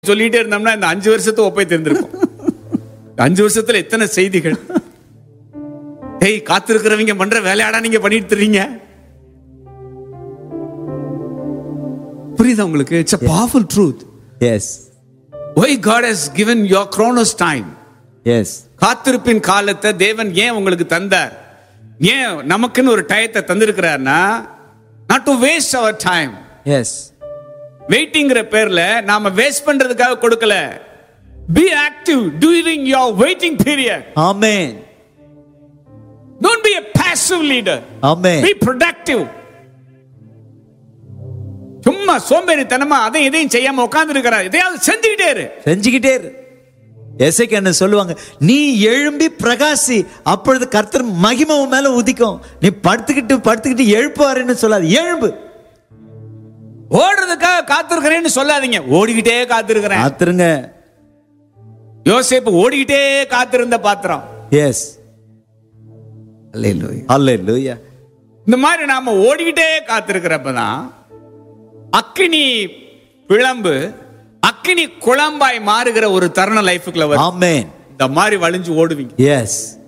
சொல்லிட்டே இருந்தோம்னா இந்த அஞ்சு வருஷத்து ஒப்பை தெரிஞ்சிருக்கும் அஞ்சு வருஷத்துல எத்தனை செய்திகள் ஏய் காத்திருக்கிறவங்க பண்ற வேலையாடா நீங்க பண்ணிட்டு இருக்கீங்க புரியுதா உங்களுக்கு it's a powerful truth Yes. why god has given your chronos time Yes. காத்திருப்பின் காலத்தை தேவன் ஏன் உங்களுக்கு தந்தார் ஏன் நமக்குன்னு ஒரு டயத்தை தந்திருக்கிறார்னா நாட் டு வேஸ்ட் அவர் டைம் Yes. வெயிட்டிங்கிற பேர்ல நாம வேஸ்ட் பண்றதுக்காக கொடுக்கல be active during your waiting period Amen. Don't be a passive leader Amen. Be productive சும்மா சோம்பேறித்தனமா அதையும் இதையும் செய்யாம உட்கார்ந்து இருக்கிறார் இதையாவது செஞ்சுக்கிட்டே இரு செஞ்சுக்கிட்டே இரு எசைக்கு என்ன சொல்லுவாங்க நீ எழும்பி பிரகாசி அப்பொழுது கர்த்தர் மகிமை உன் மேல உதிக்கும் நீ படுத்துக்கிட்டு படுத்துக்கிட்டு எழுப்புவாருன்னு சொல்லாது எழும்பு ஓடுறதுக்காக காத்திருக்கிறேன்னு சொல்லாதீங்க ஓடிக்கிட்டே காத்திருக்கிறேன் காத்துருங்க யோசேப்பு ஓடிக்கிட்டே காத்திருந்த பாத்திரம் எஸ் அல்லேலூயா இந்த மாதிரி நாம ஓடிக்கிட்டே காத்திருக்கிறப்பதான் அக்கினி பிளம்பு அக்கினி குழம்பாய் மாறுகிற ஒரு தருணம் லைஃபுக்குள்ள வரும் ஆமென் இந்த மாதிரி வழிஞ்சு ஓடுவீங்க எஸ்